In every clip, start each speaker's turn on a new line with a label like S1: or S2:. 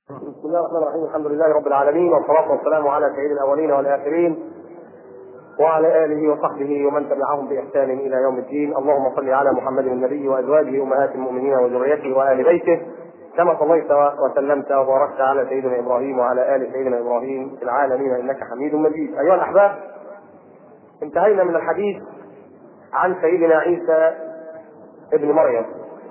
S1: بسم الله الرحمن الرحيم الحمد لله رب العالمين والصلاة والسلام على سيد الأولين والآخرين وعلى آله وصحبه ومن تبعهم بإحسان إلى يوم الدين اللهم صل على محمد النبي وأزواجه أمهات المؤمنين وذريته وآل بيته كما صليت وسلمت وباركت على سيدنا إبراهيم وعلى آل سيدنا إبراهيم في العالمين إنك حميد مجيد أيها الأحباب انتهينا من الحديث عن سيدنا عيسى ابن مريم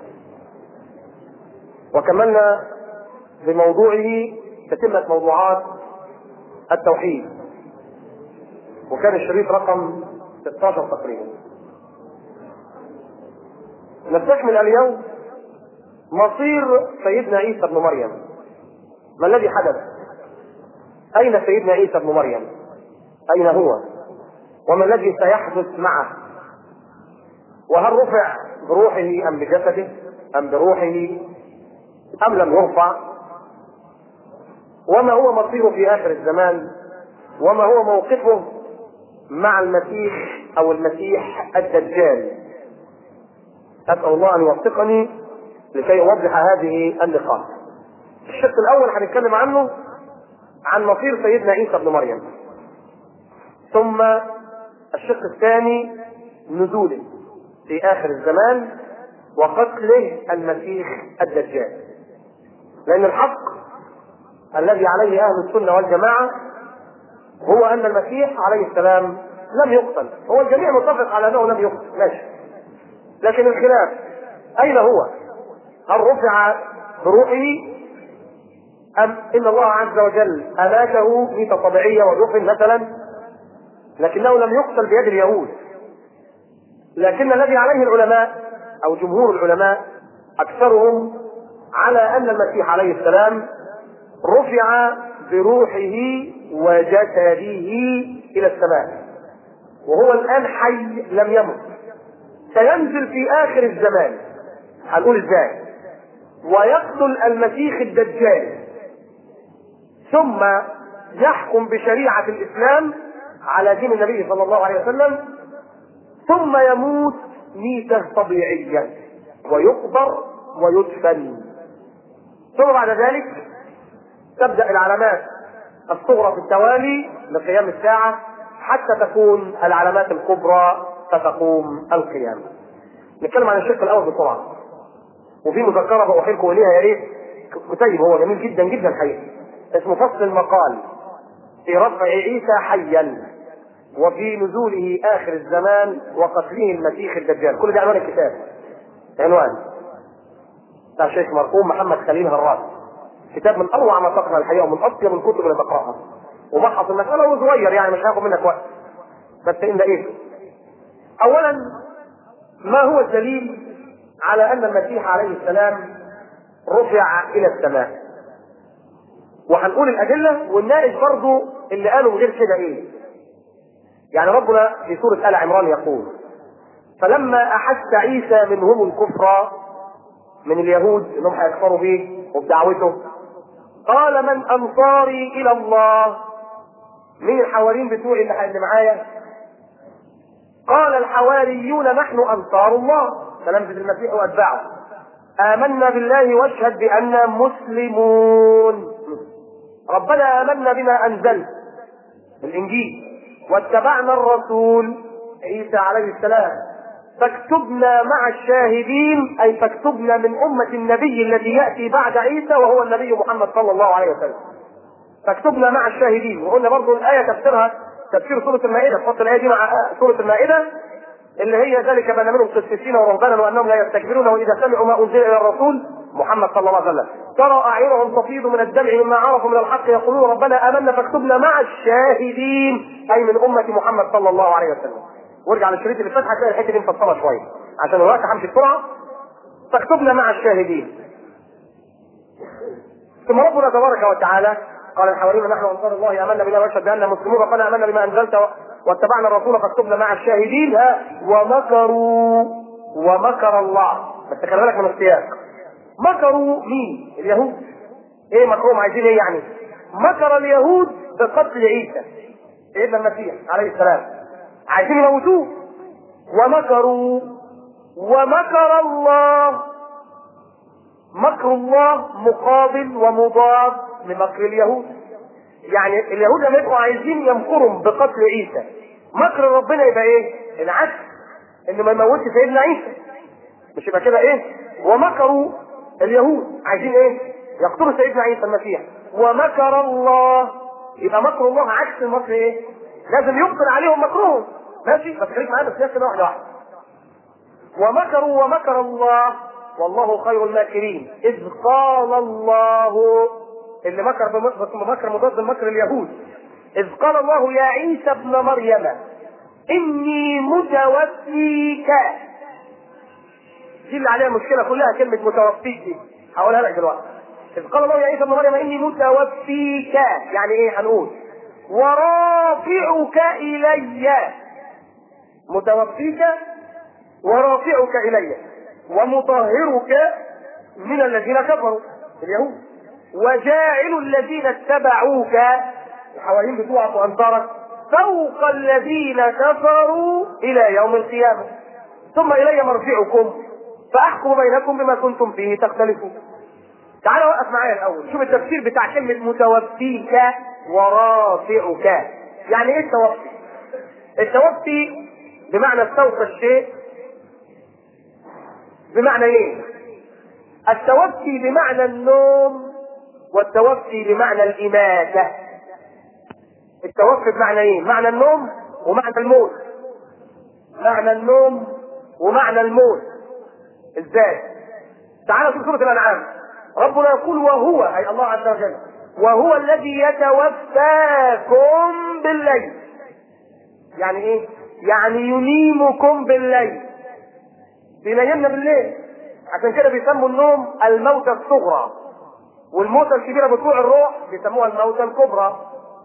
S1: وكملنا بموضوعه تتمة موضوعات التوحيد وكان الشريط رقم 16 تقريبا نستكمل اليوم مصير سيدنا عيسى ابن مريم ما الذي حدث اين سيدنا عيسى ابن مريم اين هو وما الذي سيحدث معه وهل رفع بروحه ام بجسده ام بروحه ام لم يرفع وما هو مصيره في اخر الزمان وما هو موقفه مع المسيح او المسيح الدجال اسال الله ان يوفقني لكي اوضح هذه النقاط الشق الاول هنتكلم عنه عن مصير سيدنا عيسى ابن مريم ثم الشق الثاني نزوله في اخر الزمان وقتله المسيح الدجال لان الحق الذي عليه اهل السنه والجماعه هو ان المسيح عليه السلام لم يقتل هو الجميع متفق على انه لم يقتل ماشي لكن الخلاف اين هو هل رفع بروحه ام ان الله عز وجل اماته ميتة طبيعية ودفن مثلا لكنه لم يقتل بيد اليهود لكن الذي عليه العلماء او جمهور العلماء اكثرهم على ان المسيح عليه السلام رفع بروحه وجسده الى السماء وهو الان حي لم يمت سينزل في اخر الزمان هنقول ازاي ويقتل المسيح الدجال ثم يحكم بشريعة الإسلام على دين النبي صلى الله عليه وسلم ثم يموت ميتة طبيعية ويقبر ويدفن ثم بعد ذلك تبدأ العلامات الصغرى في التوالي لقيام الساعة حتى تكون العلامات الكبرى فتقوم القيامة. نتكلم عن الشق الأول بسرعة. وفي مذكرة بأحيلكم إليها يا ريت كتيب هو جميل جدا جدا حقيقي. اسمه فصل المقال في رفع عيسى حيا وفي نزوله آخر الزمان وقتله المسيح الدجال، كل ده عنوان الكتاب. عنوان بتاع الشيخ مرحوم محمد خليل هراس. كتاب من اروع ما تقرا الحقيقه ومن اطيب الكتب اللي تقراها وبحث المساله وهو صغير يعني مش هياخد منك وقت بس ان ايه اولا ما هو الدليل على ان المسيح عليه السلام رفع الى السماء وهنقول الادله ونناقش برضه اللي قالوا غير كده ايه يعني ربنا في سوره ال عمران يقول فلما احس عيسى منهم الكفر من اليهود انهم هيكفروا به وبدعوته قال من انصاري الى الله مين الحواريين بتوعي اللي اللي معايا قال الحواريون نحن انصار الله تلامذة المسيح واتباعه امنا بالله واشهد باننا مسلمون ربنا امنا بما انزلت الانجيل واتبعنا الرسول عيسى عليه السلام فاكتبنا مع الشاهدين اي فاكتبنا من امه النبي الذي ياتي بعد عيسى وهو النبي محمد صلى الله عليه وسلم. فاكتبنا مع الشاهدين وقلنا برضه الايه تفسيرها تفسير سوره المائده تحط الايه دي مع سوره المائده اللي هي ذلك بان منهم قسيسين ورهبانا وانهم لا يستكبرون واذا سمعوا ما انزل الى الرسول محمد صلى الله عليه وسلم ترى اعينهم تفيض من الدمع مما عرفوا من الحق يقولون ربنا امنا فاكتبنا مع الشاهدين اي من امه محمد صلى الله عليه وسلم. وارجع للشريط اللي فات هتلاقي الحته دي مفصله شويه عشان الوقت همشي بسرعه فاكتبنا مع الشاهدين ثم ربنا تبارك وتعالى قال الحواريون نحن انصار الله امنا بالله واشهد باننا مسلمون ربنا امنا بما انزلت واتبعنا الرسول فاكتبنا مع الشاهدين ها ومكروا ومكر الله بس خلي بالك من السياق مكروا مين؟ اليهود ايه مكروهم عايزين ايه يعني؟ مكر اليهود بقتل عيسى ابن المسيح عليه السلام عايزين يموتوه ومكروا ومكر الله مكر الله مقابل ومضاد بمكر اليهود يعني اليهود لما يبقوا عايزين يمكروا بقتل عيسى مكر ربنا يبقى ايه؟ العكس انه ما يموتش سيدنا عيسى مش يبقى كده ايه؟ ومكروا اليهود عايزين ايه؟ يقتلوا سيدنا عيسى المسيح ومكر الله يبقى مكر الله عكس المكر ايه؟ لازم يبطل عليهم مكرهم ماشي بس خليك معايا بس كده واحده واحده ومكروا ومكر الله والله خير الماكرين اذ قال الله اللي مكر بمكر مضاد لمكر اليهود اذ قال الله يا عيسى ابن مريم اني متوفيك دي اللي عليها مشكله كلها كلمه متوفيك دي هقولها لك دلوقتي اذ قال الله يا عيسى ابن مريم اني متوفيك يعني ايه هنقول ورافعك الي متوفيك ورافعك الي ومطهرك من الذين كفروا اليهود وجاعل الذين اتبعوك الحواريين بتوعك وانصارك فوق الذين كفروا الى يوم القيامه ثم الي مرجعكم فاحكم بينكم بما كنتم فيه تختلفون تعال وقف معايا الاول شوف التفسير بتاع كلمه متوفيك ورافعك يعني ايه التوفي التوفي بمعنى استوفى الشيء بمعنى ايه التوفي بمعنى النوم والتوفي بمعنى الإماتة التوفي بمعنى ايه معنى النوم ومعنى الموت معنى النوم ومعنى الموت ازاي تعالى في سورة الأنعام ربنا يقول وهو أي الله عز وجل وهو الذي يتوفاكم بالليل يعني ايه يعني ينيمكم بالليل بينيمنا بالليل عشان كده بيسموا النوم الموتى الصغرى والموتى الكبيره بطلوع الروح بيسموها الموتى الكبرى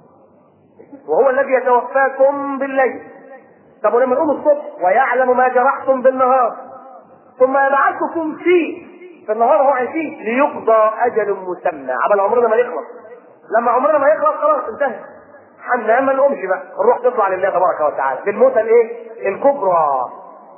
S1: وهو الذي يتوفاكم بالليل طب ولما نقوم الصبح ويعلم ما جرحتم بالنهار ثم يبعثكم فيه في النهار هو فيه ليقضى اجل مسمى عمل عمرنا ما يخلص لما عمرنا ما يخلص خلاص انتهى حنا ما نقومش بقى الروح تطلع لله تبارك وتعالى بالموتى الايه الكبرى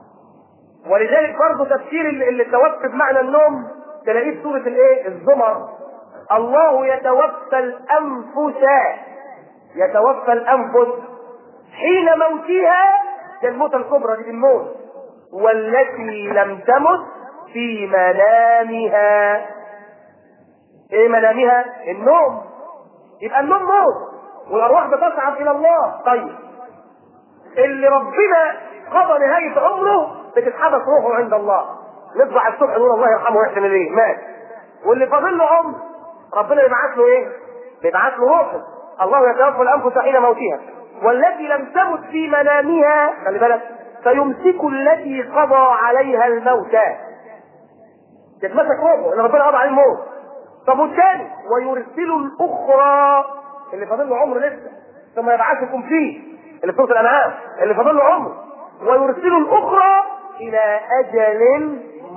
S1: ولذلك برضه تفسير اللي توفى بمعنى النوم تلاقيه في سوره الايه الزمر الله يتوفى الانفس يتوفى الانفس حين موتها ده الموتى الكبرى دي بالموت والتي لم تمت في منامها ايه منامها النوم يبقى النوم موت والارواح بتصعد الى الله طيب اللي ربنا قضى نهايه عمره بتتحبس روحه عند الله نطلع الصبح نقول الله يرحمه ويحسن اليه مات واللي فاضل له عمر ربنا يبعث له ايه؟ بيبعث له روحه الله يتوفى الانفس حين موتها والتي لم تمت في منامها خلي بالك فيمسك التي قضى عليها الموت تتمسك روحه ان ربنا قضى عليه الموت طب والثاني ويرسل الاخرى اللي فاضل له عمر لسه ثم يبعثكم فيه اللي في سوره الانعام اللي فاضل له عمر ويرسل الاخرى الى اجل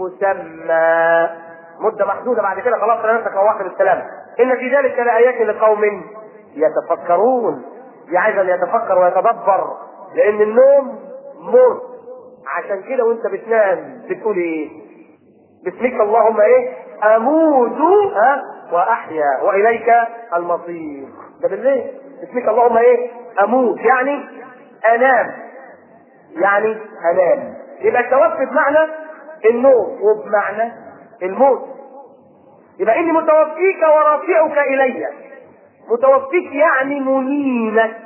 S1: مسمى مدة محدودة بعد كده خلاص نفسك روحت بالسلامة إن في ذلك لآيات لقوم يتفكرون دي عايز أن يتفكر ويتدبر لأن النوم موت عشان كده وأنت بتنام بتقول إيه؟ باسمك اللهم إيه؟ أموت ها وأحيا وإليك المصير ده بالليل باسمك اللهم إيه؟ أموت يعني أنام يعني أنام يبقى التوفي بمعنى النوم وبمعنى الموت يبقى اني متوفيك ورافعك الي متوفيك يعني منيمك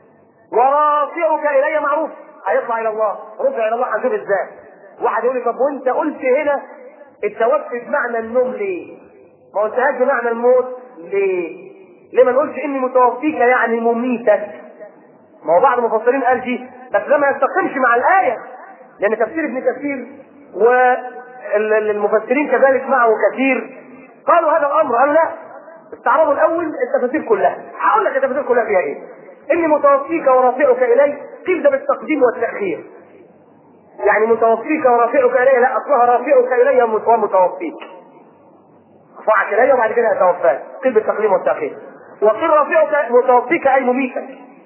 S1: ورافعك الي معروف هيطلع الى الله رفع الى الله هنشوف ازاي واحد يقول لي طب وانت قلت هنا التوفي بمعنى النوم ليه؟ ما قلتهاش بمعنى الموت ليه؟ ليه ما نقولش اني متوفيك يعني مميتك؟ ما هو بعض المفسرين قال دي بس ده ما يستقيمش مع الايه لان تفسير ابن كثير والمفسرين كذلك معه كثير قالوا هذا الامر قالوا لا استعرضوا الاول التفاسير كلها هقول لك التفاسير كلها فيها ايه اني متوفيك ورافعك الي قيل ده بالتقديم والتاخير يعني متوفيك ورافعك الي لا اصلها رافعك الي ومتوفيك رفعك الي وبعد كده اتوفاك قيل بالتقديم والتاخير وقيل رافعك متوفيك اي مميتك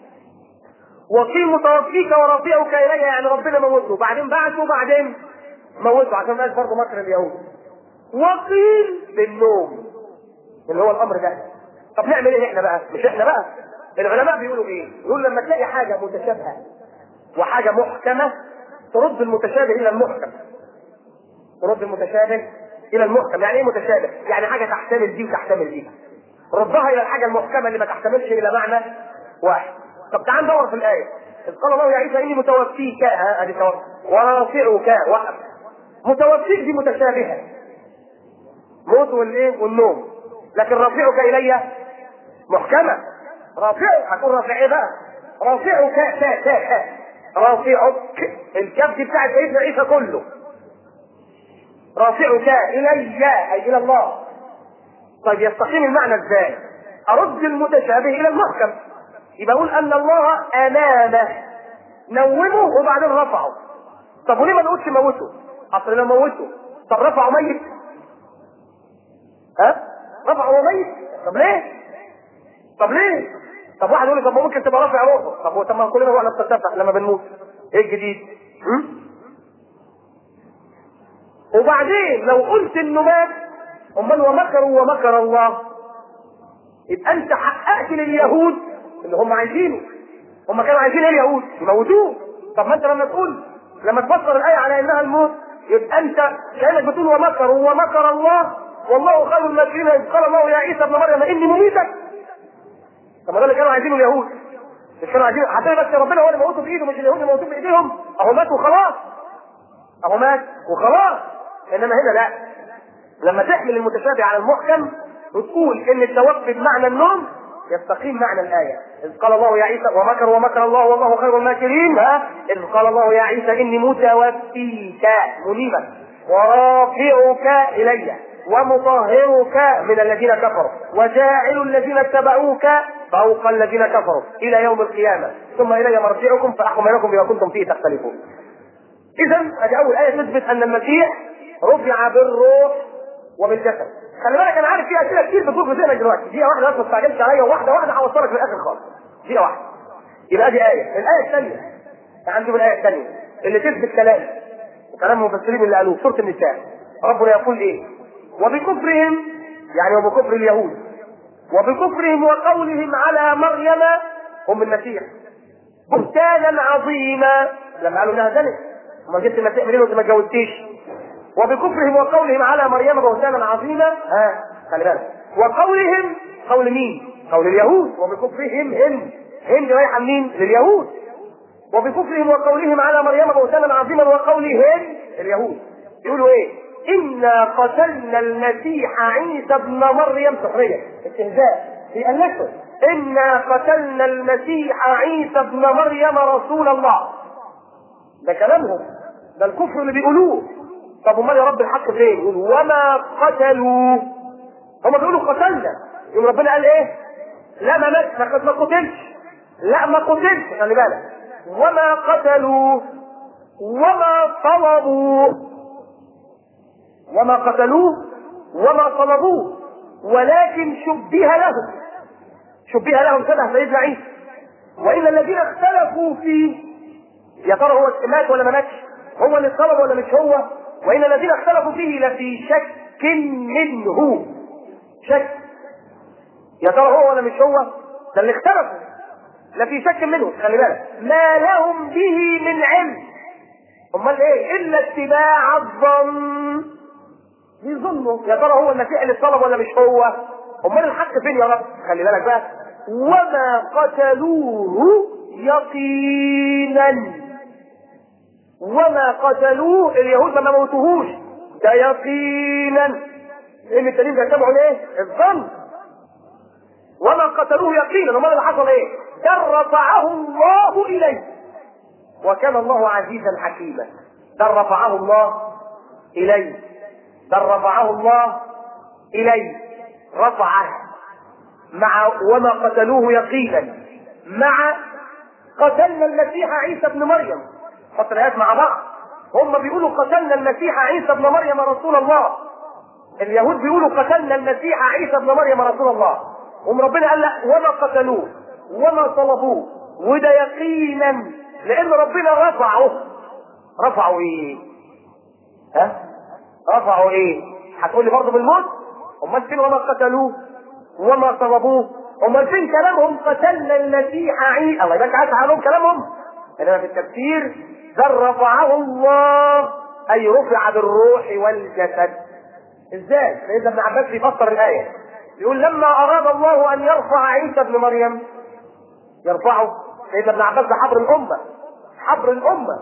S1: وقيل متوفيك ورافعك الي يعني ربنا موته بعدين بعثه وبعدين موته عشان ما برضه مكر اليهود وقيل بالنوم اللي هو الامر ده طب نعمل ايه احنا بقى مش احنا بقى العلماء بيقولوا ايه يقول لما تلاقي حاجه متشابهه وحاجه محكمه ترد المتشابه الى المحكم ترد المتشابه الى المحكم يعني ايه متشابه يعني حاجه تحتمل دي وتحتمل دي ردها الى الحاجه المحكمه اللي ما تحتملش الى معنى واحد طب تعال ندور في الايه اذ قال الله يا عيسى اني متوفيك ها ادي توفي ورافعك وقف متوفيك دي متشابهه موت والايه والنوم لكن رافعك الي محكمه رافعك هتقول رافع ايه بقى رافعك تا تا تا رافعك الكف دي بتاعت سيدنا عيسى كله رافعك الي اي الى الله طيب يستقيم المعنى ازاي ارد المتشابه الى المحكم يبقى اقول ان الله امامه نومه وبعدين رفعه طب وليه ما نقولش موته اصل لو موته طب رفعه ميت ها رفعه هو ميت طب ليه طب ليه طب واحد يقول لي طب ما ممكن تبقى رافع روحه طب هو طب ما كلنا روحنا بتتفق لما بنموت ايه الجديد م? وبعدين لو قلت انه مات امال ومكروا ومكر الله يبقى انت حققت لليهود اللي هم عايزينه هم كانوا عايزين ايه اليهود يموتوه طب ما انت لما تقول لما تفسر الايه على انها الموت يبقى انت كانك بتقول ومكروا ومكر الله والله خير الماكرين اذ قال الله يا عيسى ابن مريم اني مميتك طب ما ده اللي كانوا عايزينه اليهود مش كانوا عايزين حتى بس ربنا هو اللي موته بايده مش اليهود اللي موتوه بايديهم اهو مات وخلاص اهو مات وخلاص انما هنا لا لما تحمل المتشابه على المحكم وتقول ان التوفي بمعنى النوم يستقيم معنى الآية إذ قال الله يا عيسى ومكر ومكر الله والله خير الماكرين ها إذ قال الله يا عيسى إني متوفيك منيبا ورافعك إلي ومطهرك من الذين كفروا وجاعل الذين اتبعوك فوق الذين كفروا إلى يوم القيامة ثم إلي مرجعكم فأحكم بينكم بما كنتم فيه تختلفون إذا هذه أول آية تثبت أن المسيح رفع بالروح وبالجسد خلي بالك انا عارف في اسئله كتير بتدور في ذهنك دلوقتي دقيقه واحده بس ما تستعجلش عليا واحده واحده هوصلك للاخر خالص دقيقه واحده يبقى دي ايه الايه الثانيه تعال نشوف الايه الثانيه اللي تثبت كلام وكلام المفسرين اللي قالوه سوره النساء ربنا يقول ايه وبكفرهم يعني وبكفر اليهود وبكفرهم وقولهم على مريم هم المسيح بهتانا عظيما لما قالوا انها زنت وما جبت المسيح منين وانت ما اتجوزتيش وبكفرهم وقولهم على مريم بهتانا عظيما ها خلي بالك وقولهم قول مين؟ قول اليهود وبكفرهم هند هند رايحه لمين؟ لليهود وبكفرهم وقولهم على مريم بهتانا عظيما وقولهم اليهود يقولوا ايه؟ إنا قتلنا المسيح عيسى ابن مريم سخرية استهزاء في النكتة إنا قتلنا المسيح عيسى ابن مريم رسول الله ده كلامهم ده الكفر اللي بيقولوه طب امال يا رب الحق فين؟ يقول وما قتلوا هم بيقولوا قتلنا يقول ربنا قال ايه؟ لا ما مات ما قتلش لا ما قتلش خلي بالك وما قتلوا وما طلبوا وما قتلوه وما صلبوه ولكن شبه لهم شبه لهم شبه سيدنا عيسى وإن الذين اختلفوا فيه يا ترى هو مات ولا ما ماتش هو اللي صلب ولا مش هو وإن الذين اختلفوا فيه لفي شك منه شك يا ترى هو ولا مش هو ده اللي اختلفوا لفي شك منه خلي بالك ما لهم به من علم امال ايه الا اتباع الظن يظنوا يا ترى هو المسيح اللي طلب ولا مش هو امال الحق فين يا رب خلي بالك بقى وما قتلوه يقينا وما قتلوه اليهود ما موتوهوش ده يقينا لان التانيين بيتبعوا الايه الظن وما قتلوه يقينا امال اللي حصل ايه ده رفعه الله اليه وكان الله عزيزا حكيما ده رفعه الله اليه بل رفعه الله إليه رفعه مع وما قتلوه يقينا مع قتلنا المسيح عيسى ابن مريم حط الآيات مع بعض هم بيقولوا قتلنا المسيح عيسى ابن مريم رسول الله اليهود بيقولوا قتلنا المسيح عيسى ابن مريم رسول الله هم ربنا قال لا وما قتلوه وما صلبوه وده يقينا لان ربنا رفعه رفعوا ايه ها رفعوا ايه؟ هتقول لي برضه بالموت؟ امال فين وما قتلوه؟ وما صلبوه امال فين كلامهم قتلنا المسيح عيسى الله يبارك عارف عنهم كلامهم انما في التفسير بل رفعه الله اي رفع بالروح والجسد ازاي؟ سيدنا ابن عباس بيفسر الايه يقول لما اراد الله ان يرفع عيسى ابن مريم يرفعه سيدنا ابن عباس ده حبر الامه حبر الامه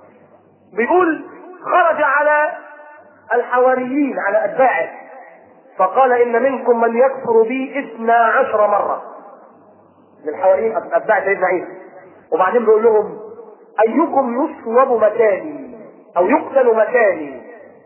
S1: بيقول خرج على الحواريين على اتباعه فقال ان منكم من يكفر بي اثنا عشر مره من الحواريين اتباع سيدنا عيسى وبعدين بيقول لهم ايكم يصلب مكاني او يقتل مكاني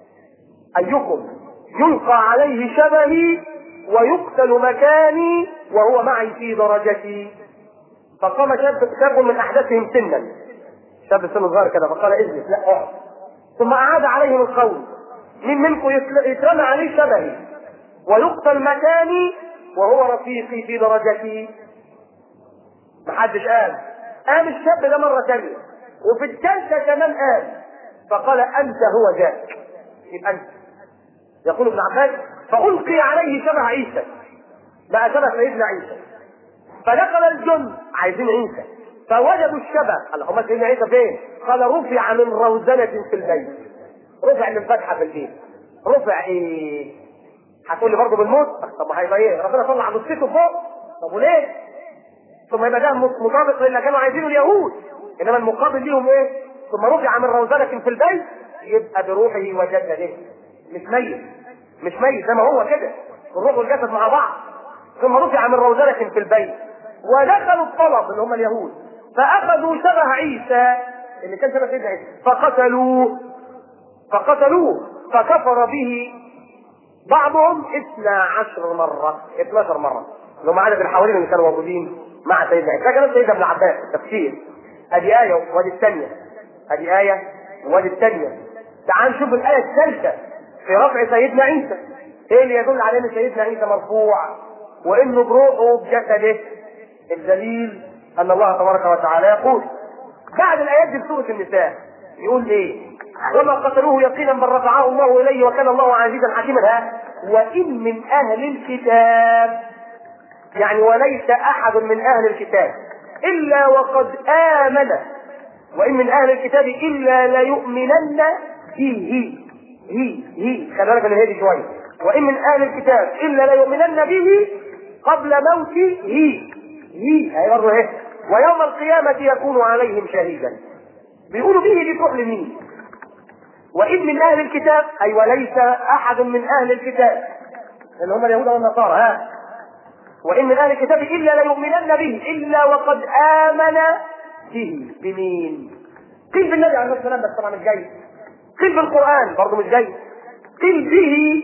S1: ايكم يلقى عليه شبهي ويقتل مكاني وهو معي في درجتي فقام شاب شاب من احدثهم سنا شاب سن صغير كده فقال اجلس لا اقعد ثم اعاد عليهم القول مين منكم يترمى عليه شبهي ويقتل مكاني وهو رفيقي في درجتي محدش قال قام الشاب ده مرة ثانية وفي الثالثة كمان قال فقال أنت هو ذاك يبقى أنت يقول ابن عباس فألقي عليه شبه عيسى بقى شبه سيدنا عيسى فدخل الجن عايزين عيسى فوجدوا الشبه قال هم سيدنا عيسى فين؟ قال رفع من روزنة في البيت رفع من فتحة في البيت رفع ايه؟ هتقول لي برضه بالموت طب ما هيبقى ايه؟ ربنا طلع نصيته فوق طب وليه؟ ثم يبقى ده مطابق للي كانوا عايزينه اليهود انما المقابل ليهم ايه؟ ثم رفع من روزنة في البيت يبقى بروحه وجسده مش ميت مش ميت زي ما هو كده الروح والجسد مع بعض ثم رفع من روزنة في البيت ودخلوا الطلب اللي هم اليهود فاخذوا شبه عيسى اللي كان شبه سيدنا عيسى فقتلوه فقتلوه فكفر به بعضهم اثنا عشر مرة 12 مرة اللي هم عدد الحوالين اللي كانوا موجودين مع سيدنا عيسى ده كلام سيدنا ابن عباس التفسير ادي آية وادي الثانية ادي آية وادي الثانية تعال نشوف الآية الثالثة في رفع سيدنا عيسى ايه اللي يدل على ان سيدنا عيسى مرفوع وانه بروحه بجسده الدليل ان الله تبارك وتعالى يقول بعد الايات دي في سوره النساء يقول ايه وما قتلوه يقينا بل رفعه الله اليه وكان الله عزيزا حكيما ها وان من اهل الكتاب يعني وليس احد من اهل الكتاب الا وقد امن وان من اهل الكتاب الا ليؤمنن به هي هي خلي بالك من هي دي شويه وان من اهل الكتاب الا ليؤمنن به قبل موته هي هي هي برضه ايه ويوم القيامة يكون عليهم شهيدا بيقولوا به دي تروح لمين وإن من أهل الكتاب أي وليس أحد من أهل الكتاب اللي هم اليهود والنصارى ها وإن من أهل الكتاب إلا ليؤمنن به إلا وقد آمن به بمين؟ قيل بالنبي عليه الصلاة والسلام بس طبعا مش جاي قيل بالقرآن برضه مش جاي قيل به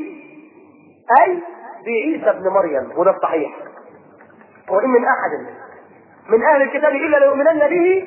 S1: أي بعيسى ابن مريم وده الصحيح وإن من أحد من أهل الكتاب إلا ليؤمنن به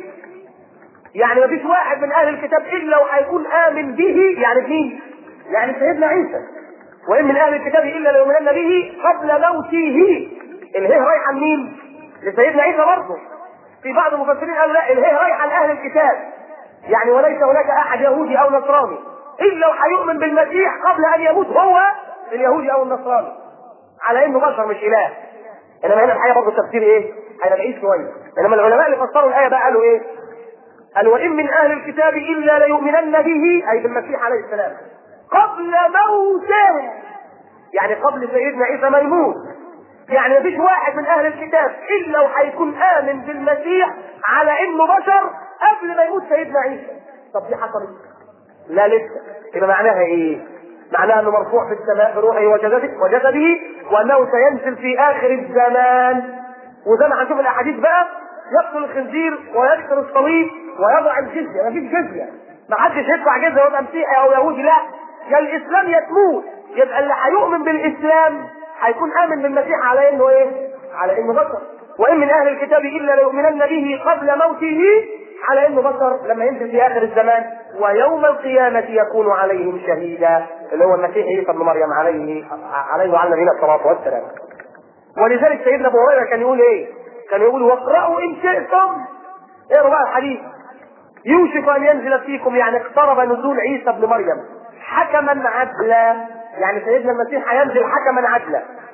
S1: يعني ما فيش واحد من أهل الكتاب إلا وهيكون آمن به يعني مين؟ يعني سيدنا عيسى وإن من أهل الكتاب إلا ليؤمنن به قبل موته الهي رايحة لمين؟ لسيدنا عيسى برضه في بعض المفسرين قالوا لا الهي رايحة لأهل الكتاب يعني وليس هناك أحد يهودي أو نصراني إلا وهيؤمن بالمسيح قبل أن يموت هو اليهودي أو النصراني على إنه بشر مش إله انما هنا الحقيقه برضه التفسير ايه؟ هيبقى بعيد شويه انما العلماء اللي فسروا الايه بقى قالوا ايه؟ قال وان من اهل الكتاب الا ليؤمنن به اي بالمسيح عليه السلام قبل موته يعني قبل سيدنا عيسى ما يموت يعني مفيش واحد من اهل الكتاب الا وهيكون امن بالمسيح على انه بشر قبل ما يموت سيدنا عيسى طب دي حصلت لا لسه يبقى معناها ايه معناها انه مرفوع في السماء بروحه وجسده وجسده وانه سينزل في اخر الزمان وزي ما هنشوف الاحاديث بقى يقتل الخنزير ويكسر الصليب ويضع الجزيه مفيش جزيه ما حدش يدفع جزيه ويبقى مسيحي او يهودي لا يا الاسلام يا تموت يبقى اللي هيؤمن بالاسلام هيكون امن بالمسيح على انه ايه؟ على انه بشر وان من اهل الكتاب الا ليؤمنن به قبل موته على انه بشر لما ينزل في اخر الزمان ويوم القيامه يكون عليهم شهيدا اللي هو المسيح عيسى ابن مريم عليه عليه وعلى نبينا الصلاه والسلام ولذلك سيدنا ابو هريره كان يقول ايه؟ كان يقول واقرأوا ان شئتم اقروا بقى الحديث يوشك ان ينزل فيكم يعني اقترب نزول عيسى ابن مريم حكما عدلا يعني سيدنا المسيح هينزل حكما عدلا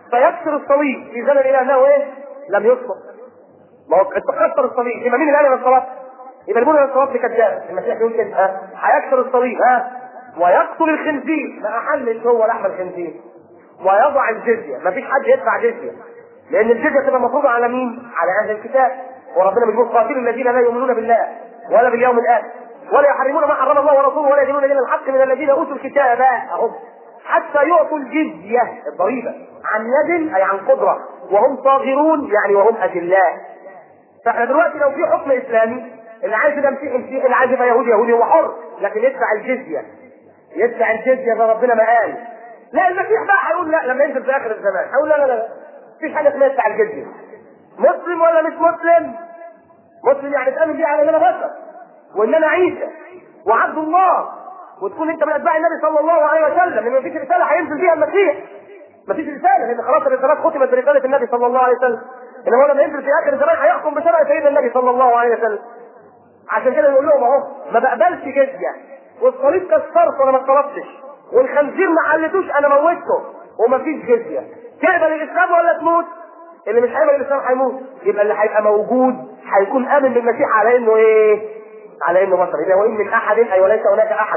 S1: فيكسر الصليب في زمن الى انه ايه؟ لم يسقط ما هو تكسر الصليب يبقى مين اللي قال الصلاه؟ يبقى اللي بيقول الصلاه كذاب المسيح يقول كده ها هيكسر الصليب ها ويقتل الخنزير ما احلش هو لحم الخنزير ويضع الجزيه ما فيش حد يدفع جزيه لان الجزيه تبقى مفروضه على مين؟ على اهل الكتاب وربنا بيقول قاتلوا الذين لا يؤمنون بالله ولا باليوم الاخر ولا يحرمون ما حرم الله ورسوله ولا يدينون دين الحق من الذين اوتوا الكتاب اهو حتى يعطوا الجزيه الضريبه عن يد اي عن قدره وهم صاغرون يعني وهم اذلاء فاحنا دلوقتي لو في حكم اسلامي اللي عايز يبقى مسيحي مسيحي اللي عايز يبقى يهودي يهودي هو حر لكن يدفع الجزيه يدفع الجزيه زي ربنا ما قال لا المسيح بقى هيقول لا لما ينزل في اخر الزمان هيقول لا لا لا مفيش حاجه اسمها يدفع الجزيه مسلم ولا مش مسلم مسلم يعني تامن بيه على ان انا بشر وان انا عيسى وعبد الله وتكون انت من اتباع النبي صلى الله عليه وسلم لان مفيش رساله هينزل بيها المسيح مفيش رساله لان خلاص الرسالات ختمت برساله النبي صلى الله عليه وسلم انما هو لما ينزل في اخر الزمان هيحكم بشرع سيدنا النبي صلى الله عليه وسلم عشان كده يقول لهم اهو ما بقبلش جزيه والصليب كسرته انا ما اتطلبتش والخنزير ما حلتوش انا موتته ومفيش جزيه تقبل الاسلام ولا تموت اللي مش هيقبل الاسلام هيموت يبقى اللي هيبقى موجود هيكون امن بالمسيح على انه ايه؟ على انه بشر اذا وان من احد اي وليس هناك احد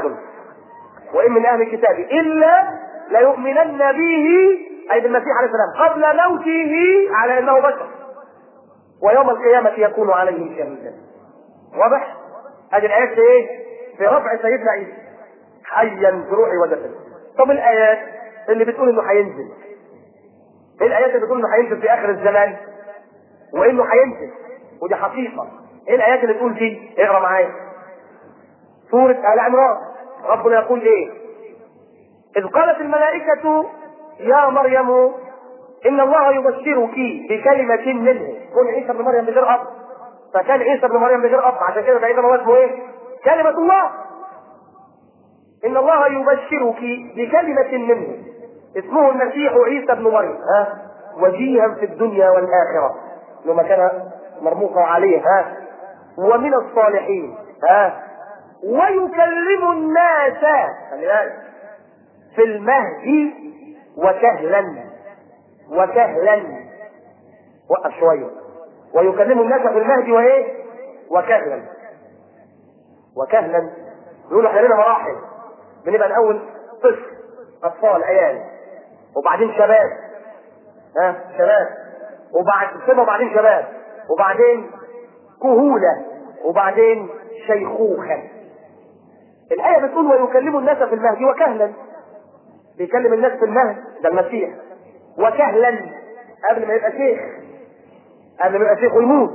S1: وان من اهل الكتاب الا ليؤمنن به اي بالمسيح عليه السلام قبل موته على انه بشر ويوم القيامه يكون عليهم شهيدا واضح؟ ادي الايات في ايه؟ في رفع سيدنا عيسى حيا بروحي وجسدي طب الايات اللي بتقول انه هينزل ايه الايات اللي بتقول انه هينزل في اخر الزمان وانه هينزل ودي حقيقه ايه الايات اللي تقول دي اقرا معايا سوره ال عمران ربنا يقول ايه اذ قالت الملائكه يا مريم ان الله يبشرك بكلمه منه كن عيسى ابن مريم بغير اب فكان عيسى ابن مريم بغير اب عشان كده تقريبا هو اسمه ايه كلمه الله ان الله يبشرك بكلمه منه اسمه المسيح عيسى ابن مريم ها وجيها في الدنيا والاخره لما كان مرموقا عليه ها ومن الصالحين ها ويكلم الناس خلي بالك في المهد وكهلا وكهلا وقف شويه ويكلم الناس في المهد وايه وكهلا وكهلا يقولوا احنا لنا مراحل بنبقى الاول طفل اطفال عيال وبعدين شباب ها شباب وبعد سنه وبعدين شباب وبعدين كهولة وبعدين شيخوخة الآية بتقول ويكلم الناس في المهد وكهلا بيكلم الناس في المهد ده المسيح وكهلا قبل ما يبقى شيخ قبل ما يبقى شيخ ويموت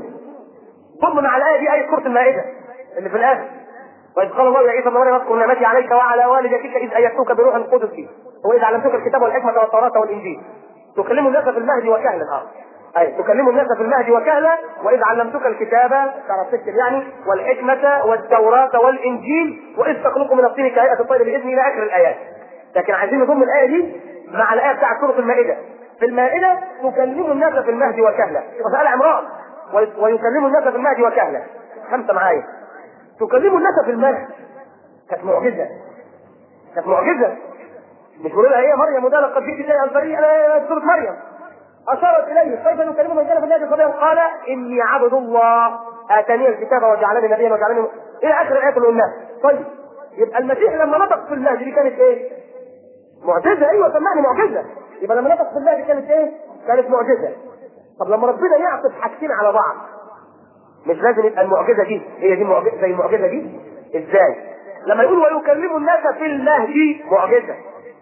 S1: ضمن على الآية دي آية سورة المائدة اللي في الآخر وإذ قال الله يا عيسى ابن مريم اذكر نعمتي عليك وعلى والدتك إذ أيدتك بروح القدس وإذ علمتك الكتاب والحكمة والتوراة والإنجيل تكلم الناس في المهد وكهلا اه أي تكلم الناس في المهد وكهلا وإذ علمتك الكتاب تعرف تكتب يعني والحكمة والتوراة والإنجيل وإذ تخلق من الطين كهيئة الطير بإذني إلى آخر الآيات لكن عايزين نضم الآية دي مع الآية بتاعت سورة المائدة في المائدة تكلم الناس في المهد وكهلا مسألة عمران ويكلم الناس في المهد وكهلا خمسة معايا تكلم الناس في المهد كانت معجزة كانت معجزة مش بيقولوا لها هي مريم وده لقد جئت شيئا فريئا سورة مريم أشارت إليه كيف نكلمه من كان في النادي صبيا قال إني عبد الله آتاني الكتاب وجعلني نبيا وجعلني إلى آخر الآية اللي قلناها طيب يبقى المسيح لما نطق في المهد دي كانت إيه؟ معجزة أيوه سمعني معجزة يبقى لما نطق في المهد كانت إيه؟ كانت معجزة طب لما ربنا يعطف حاجتين على بعض مش لازم يبقى المعجزة دي هي دي معجزة زي المعجزة دي إزاي؟ لما يقول ويكلم الناس في المهد معجزة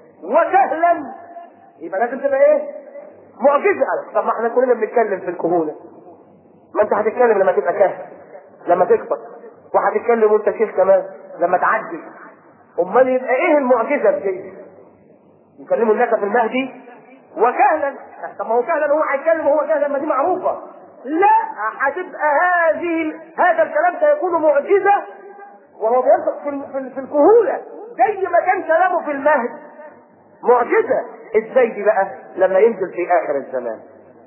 S1: وسهلا يبقى لازم تبقى ايه؟ معجزة طب ما احنا كلنا بنتكلم في الكهولة ما انت هتتكلم لما تبقى كاهن لما تكبر وهتتكلم وانت شيخ كمان لما تعدي امال يبقى ايه المعجزة في دي؟ يكلموا الناس في المهدي وكهلا طب ما هو كهلا هو هيتكلم وهو كهلا ما دي معروفة لا هتبقى هذه هذا الكلام سيكون معجزة وهو بينطق في, في, في الكهولة زي ما كان كلامه في المهد معجزة ازاي دي بقى لما ينزل في اخر الزمان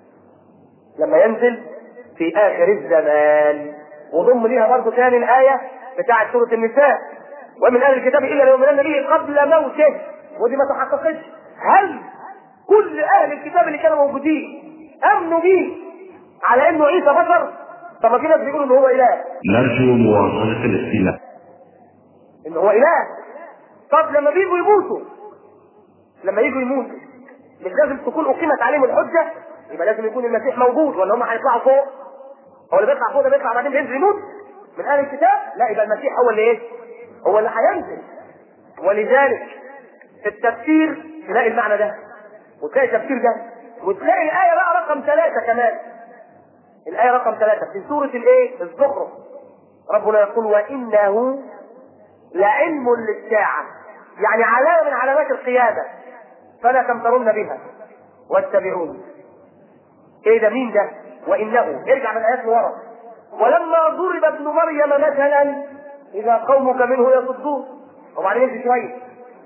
S1: لما ينزل في اخر الزمان وضم ليها برضه ثاني الايه بتاعه سوره النساء ومن اهل الكتاب الا ليؤمنن به قبل موته ودي ما تحققتش هل كل اهل الكتاب اللي كانوا موجودين امنوا بيه على انه عيسى بشر طب ما في ناس بيقولوا ان هو اله
S2: نرجو مواصلة الاستماع
S1: ان هو اله طب لما بيجوا يموتوا لما يجوا يموتوا مش لازم تكون اقيمت عليهم الحجه يبقى لازم يكون المسيح موجود ولا هم هيطلعوا فوق هو اللي بيطلع فوق ده بيطلع بعدين بينزل يموت من اهل الكتاب لا يبقى المسيح هو اللي ايه هو اللي هينزل ولذلك في التفسير تلاقي المعنى ده وتلاقي التفسير ده وتلاقي الآية بقى رقم ثلاثة كمان الآية رقم ثلاثة في سورة الإيه؟ الزخرف ربنا يقول وإنه لعلم للساعة يعني علامة من علامات القيادة فلا تمترن بها واتبعوني ايه ده مين ده وانه ارجع من الايات لورا ولما ضرب ابن مريم مثلا اذا قومك منه يصدون وبعدين يمشي شويه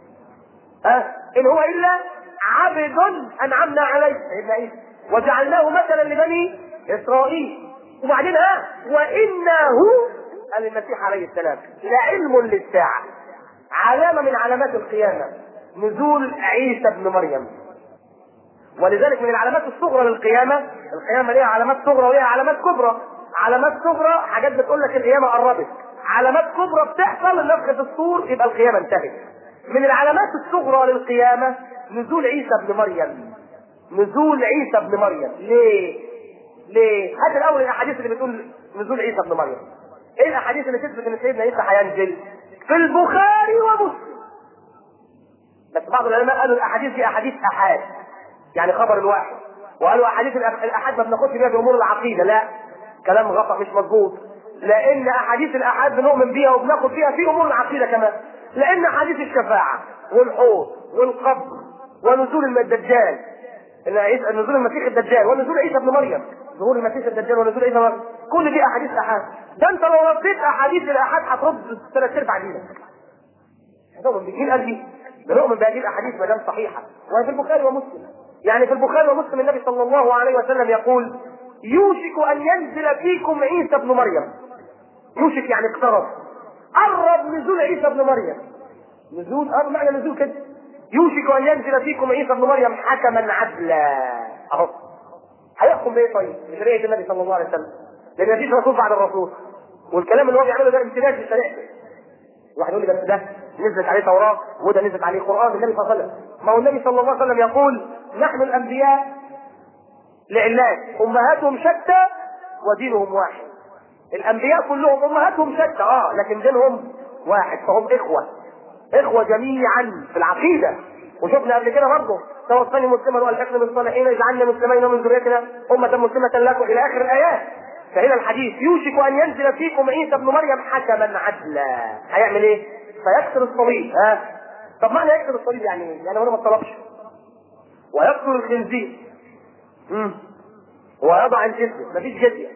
S1: ها ان هو الا عبد انعمنا عليه سيدنا عيسى وجعلناه مثلا لبني اسرائيل وبعدين ها وانه قال المسيح عليه السلام لعلم للساعه علامه من علامات القيامه نزول عيسى ابن مريم ولذلك من العلامات الصغرى للقيامه القيامه ليها علامات صغرى وليها علامات كبرى علامات صغرى حاجات بتقول لك القيامه قربت علامات كبرى بتحصل نفخه الصور يبقى القيامه انتهت من العلامات الصغرى للقيامه نزول عيسى ابن مريم نزول عيسى ابن مريم ليه ليه هات الاول الاحاديث اللي بتقول نزول عيسى ابن مريم ايه الاحاديث اللي تثبت ان سيدنا عيسى هينزل في البخاري ومسلم بس بعض العلماء قالوا الاحاديث دي احاديث احاد يعني خبر الواحد وقالوا احاديث الأح- الاحاد ما بناخدش بيها بامور العقيده لا كلام غلط مش مظبوط لان احاديث الاحاد بنؤمن بيها وبناخد فيها في امور العقيده كمان لان احاديث الشفاعه والحوض والقبر ونزول الم- الدجال إن عيسى- نزول المسيح الدجال ونزول عيسى ابن مريم ظهور المسيح الدجال ونزول عيسى ابن مريم كل دي احاديث احاد ده انت لو رديت احاديث الاحاد هترد ثلاث ارباع دينك نؤمن بمين قال دي؟ بنؤمن بهذه الاحاديث ما دام صحيحه وهي في البخاري ومسلم يعني في البخاري ومسلم النبي صلى الله عليه وسلم يقول يوشك ان ينزل فيكم عيسى ابن مريم يوشك يعني اقترب قرب نزول عيسى ابن مريم نزول اه معنى نزول كده يوشك ان ينزل فيكم عيسى ابن مريم حكما عدلا اهو هيحكم بايه طيب؟ بشريعه النبي صلى الله عليه وسلم لان مفيش رسول بعد الرسول والكلام اللي هو بيعمله ده امتداد لشريعته واحد يقول لي بس ده نزلت عليه توراة وده نزلت عليه قرآن النبي صلى الله عليه وسلم ما هو النبي صلى الله عليه وسلم يقول نحن الأنبياء لعلات أمهاتهم شتى ودينهم واحد الأنبياء كلهم أمهاتهم شتى اه لكن دينهم واحد فهم إخوة إخوة جميعا في العقيدة وشفنا قبل كده برضه توفاني مسلما والحقني بالصالحين اجعلنا مسلمين ومن ذريتنا أمة مسلمة لكم إلى آخر الآيات فهنا الحديث يوشك أن ينزل فيكم عيسى ابن مريم حكما عدلا هيعمل إيه؟ فيكسر الصليب ها طب معنى يكسر الصليب يعني ايه؟ يعني هو ما طلبش ويكسر الخنزير مم. ويضع الجزية مفيش جزية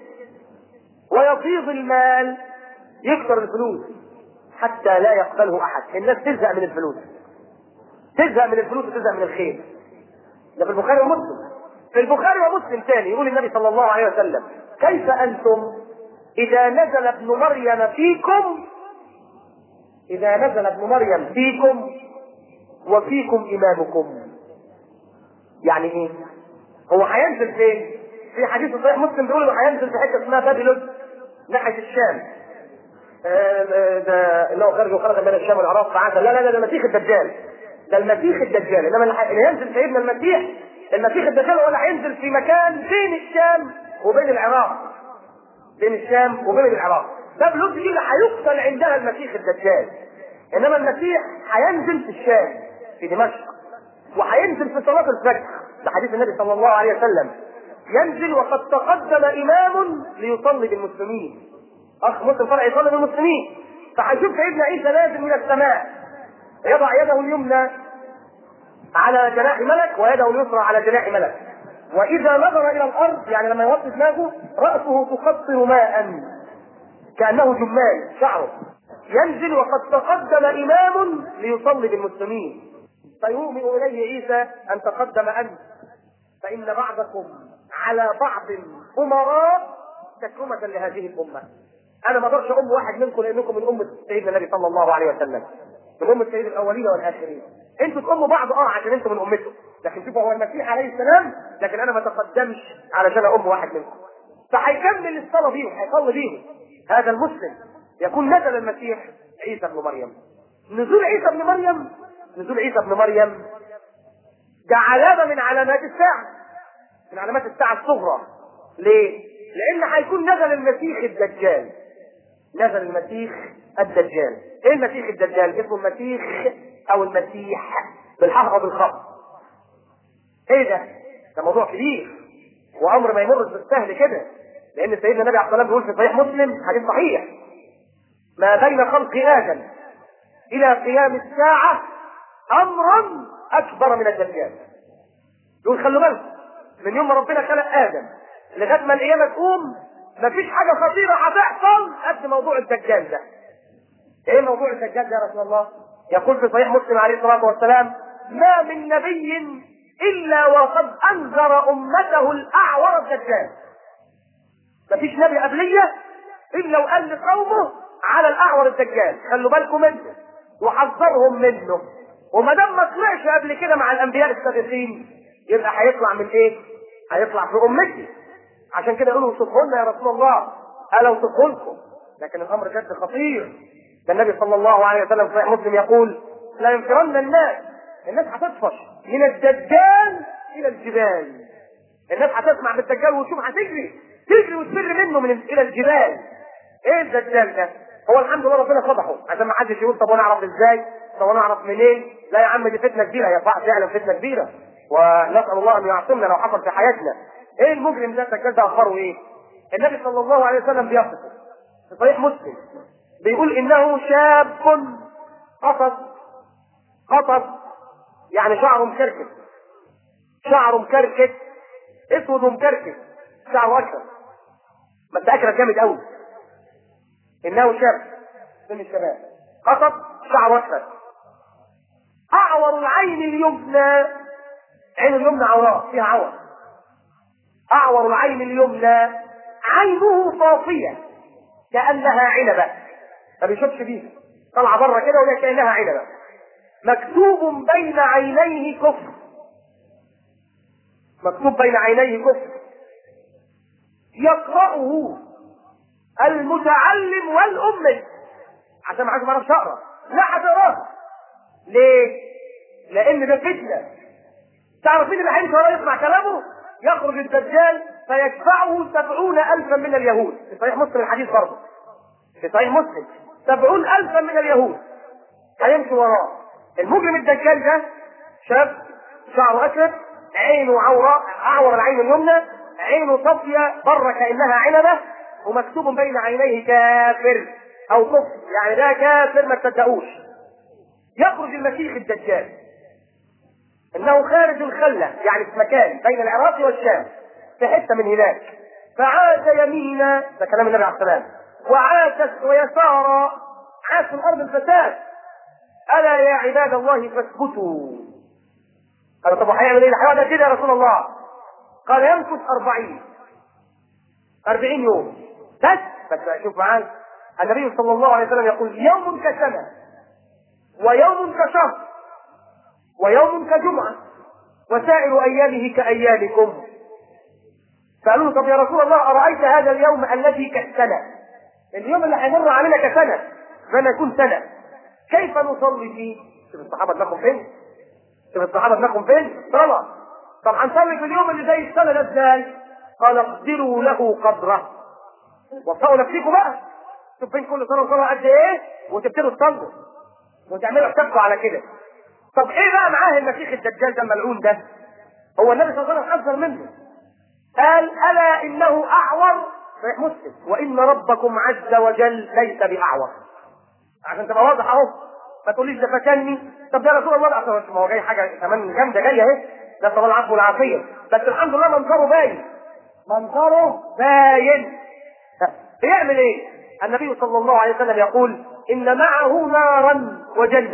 S1: ويفيض المال يكسر الفلوس حتى لا يقبله احد الناس تزهق من الفلوس تزهق من الفلوس وتزهق من الخير ده في البخاري ومسلم في البخاري ومسلم ثاني يقول النبي صلى الله عليه وسلم كيف انتم اذا نزل ابن مريم فيكم اذا نزل ابن مريم فيكم وفيكم امامكم يعني ايه هو هينزل فين في حديث صحيح مسلم بيقول انه هينزل في حته اسمها بابلون ناحيه الشام آه، آه، ده اللي هو خرج وخرج من الشام والعراق فعاد لا لا لا ده المسيح الدجال ده المسيح الدجال انما اللي ح- اللي هينزل سيدنا المسيح المسيح الدجال هو اللي هينزل في مكان بين الشام وبين العراق بين الشام وبين العراق بابلون دي اللي هيقتل عندها المسيح الدجال انما المسيح هينزل في الشام في دمشق وهينزل في صلاه الفجر ده حديث النبي صلى الله عليه وسلم ينزل وقد تقدم امام ليصلي بالمسلمين اخ مسلم طلع يصلي بالمسلمين فهيشوف سيدنا عيسى نازل من السماء يضع يده اليمنى على جناح ملك ويده اليسرى على جناح ملك واذا نظر الى الارض يعني لما يوطي دماغه راسه تقطر ماء كانه جمال شعره ينزل وقد تقدم امام ليصلي بالمسلمين فيؤمن اليه عيسى ان تقدم انت فان بعضكم على بعض امراء تكرمة لهذه الامه انا ما اقدرش ام واحد منكم لانكم من امه سيدنا النبي صلى الله عليه وسلم من امه سيد الاولين والاخرين انتوا تأموا بعض اه عشان انتوا من امته لكن شوفوا هو المسيح عليه السلام لكن انا ما تقدمش علشان ام واحد منكم فهيكمل الصلاه بيهم هيصلي بيهم هذا المسلم يكون نزل المسيح عيسى ابن مريم نزول عيسى ابن مريم نزول عيسى ابن مريم ده علامه من علامات الساعه من علامات الساعه الصغرى ليه؟ لان هيكون نزل المسيح الدجال نزل المسيح الدجال ايه المسيح الدجال اسمه المسيح او المسيح بالحق او بالخط ايه ده ده موضوع كبير وامر ما يمرش بالسهل كده لان سيدنا النبي عليه الصلاه والسلام بيقول في صحيح مسلم حديث صحيح ما بين خلق ادم الى قيام الساعه امرا اكبر من الدجال يقول خلوا بالكم من يوم ما ربنا خلق ادم لغايه ما القيامه تقوم مفيش حاجه خطيره هتحصل قد موضوع الدجال ده ايه موضوع الدجال ده يا رسول الله يقول في صحيح مسلم عليه الصلاه والسلام ما من نبي الا وقد انذر امته الاعور الدجال مفيش نبي قبليه الا وقال لقومه على الاعور الدجال خلوا بالكم منه وحذرهم منه وما دام ما طلعش قبل كده مع الانبياء السابقين يبقى هيطلع من ايه؟ هيطلع في امتي عشان كده يقولوا اوصفه لنا يا رسول الله الا اوصفه لكم لكن الامر جد خطير ده النبي صلى الله عليه وسلم في صحيح مسلم يقول لا ينفرن الناس الناس هتطفش من الدجال الى الجبال الناس هتسمع بالدجال وتشوف هتجري تجري وتفر منه من الى الجبال ايه الدجال ده هو الحمد لله ربنا فضحه عشان ما حدش يقول طب وانا اعرف ازاي طب وانا اعرف منين لا يا عم دي فتنه كبيره هي فعلا فتنه كبيره ونسال الله ان يعصمنا لو حصل في حياتنا ايه المجرم ده الدجال ده اخباره ايه النبي صلى الله عليه وسلم بيصفه في صحيح مسلم بيقول انه شاب قصص قصص يعني شعره مكركس شعره مكركس اسود ومكركس شعره اكثر بس اكرم جامد قوي انه شاب سن الشباب قصد شعره اكثر اعور العين اليمنى عين اليمنى عوراء فيها عور اعور العين اليمنى عينه صافيه كانها عنبه ما بيشوفش بيها طالعه بره كده وهي كانها عنبه مكتوب بين عينيه كفر مكتوب بين عينيه كفر يقرأه المتعلم والأمي عشان ما حدش ما يعرفش اقرا لا هتقراها ليه؟ لأن ده فتنة تعرف مين اللي هيمشي وراه يسمع كلامه؟ يخرج الدجال فيتبعه سبعون ألفا من اليهود في صحيح مسلم الحديث برضه في صحيح مسلم سبعون ألفا من اليهود هيمشي وراه المجرم الدجال ده شاب شعره أسود عينه عوراء أعور العين اليمنى عينه صافية بره كأنها عنبة ومكتوب بين عينيه كافر أو كفر يعني ده كافر ما تصدقوش يخرج المسيح الدجال انه خارج الخله يعني في مكان بين العراق والشام في حته من هناك فعاد يمينا ده كلام النبي عليه السلام وعاد ويسارا عاش في الارض الفساد الا يا عباد الله فاثبتوا قال طب هيعمل ايه؟ هيقعد كده يا رسول الله قال يمكث أربعين أربعين يوم بس بس شوف معايا النبي صلى الله عليه وسلم يقول يوم كسنة ويوم كشهر ويوم كجمعة وسائر أيامه كأيامكم قالوا له طب يا رسول الله أرأيت هذا اليوم الذي كالسنة اليوم اللي هيمر علينا كسنة فما يكون سنة كيف نصلي فيه؟ شوف الصحابة دماغهم فين؟ شوف الصحابة دماغهم فين؟ صلاة طب هنصلي في اليوم اللي زي السنة ده ازاي؟ قال اقدروا له قدره وفقوا نفسكم بقى شوف بين كل سنة وسنة قد ايه وتبتدوا تصلوا وتعملوا حسابكم على كده طب ايه بقى معاه المسيح الدجال ده الملعون ده؟ هو النبي صلى الله عليه وسلم حذر منه. قال الا انه اعور صحيح مسلم وان ربكم عز وجل ليس باعور. عشان تبقى واضح اهو ما تقوليش ده فتني طب يا رسول الله اصل ما هو جاي حاجه كمان جامده جايه اهي ده طبعا العفو والعافيه بس الحمد لله منظره باين منظره باين بيعمل ايه؟ النبي صلى الله عليه وسلم يقول ان معه نارا وجنه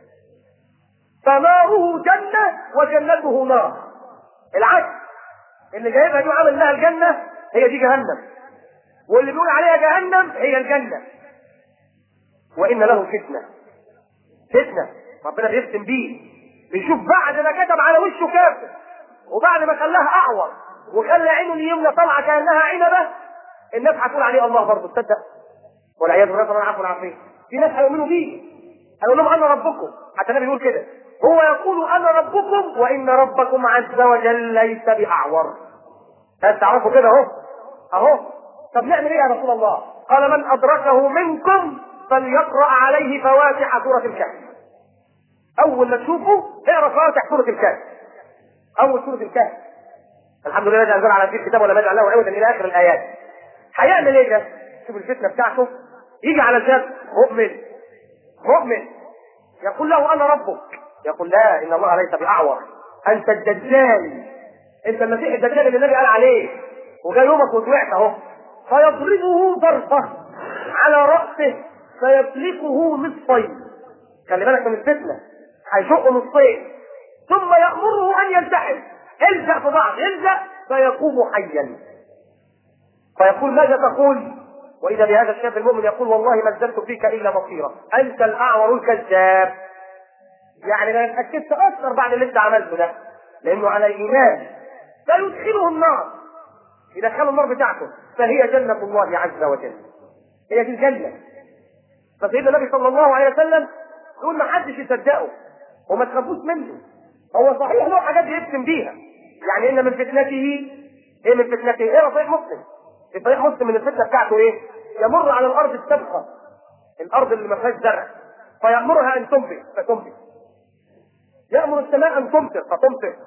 S1: فناره جنة وجنته نار العكس اللي جايبها دي وعمل لها الجنة هي دي جهنم واللي بيقول عليها جهنم هي الجنة وإن له فتنة فتنة ربنا بيختم بيه بيشوف بعد ما كتب على وشه كافر وبعد ما خلاها اعور وخلى عينه اليمنى طالعه كانها عنبه الناس هتقول عليه الله برضه تصدق والعياذ بالله طبعا عفوا العافيه في ناس هيؤمنوا بيه هيقول لهم انا ربكم حتى النبي يقول كده هو يقول انا ربكم وان ربكم عز وجل ليس باعور بس تعرفوا كده اهو اهو طب نعمل ايه يا رسول الله قال من ادركه منكم فليقرا عليه فواتح سوره الكهف اول ما تشوفه اقرا فواتح سوره الكهف اول سوره الكهف الحمد لله الذي انزل على في الكتاب ولا يجعل له عودا الى اخر الايات هيعمل ايه ده شوف الفتنه بتاعته يجي على الباب مؤمن مؤمن يقول له انا ربك يقول لا ان الله ليس باعور انت الدجال انت المسيح الدجال اللي النبي قال عليه وجاي يومك وطلعت اهو فيضربه ضربه على راسه فيفلكه نصفين خلي بالك من الفتنه هيشقه نصفين ثم يامره ان يلتحم الزق في بعض الزق فيقوم حيا فيقول ماذا تقول واذا بهذا الشاب المؤمن يقول والله ما ازددت فيك الا بصيره انت الاعور الكذاب يعني لا اتاكدت اكثر بعد اللي انت عملته ده لانه على ايمان فيدخله النار يدخله النار بتاعته فهي جنة الله عز وجل هي دي الجنة فسيدنا النبي صلى الله عليه وسلم يقول ما حدش يصدقه وما تخافوش منه هو صحيح له حاجات يقسم بيها يعني ان من فتنته ايه من فتنته ايه صحيح مسلم في صحيح مسلم من الفتنه بتاعته ايه يمر على الارض السابقه الارض اللي ما فيهاش زرع فيامرها ان تنبت فتنبت يامر السماء ان تمطر فتمطر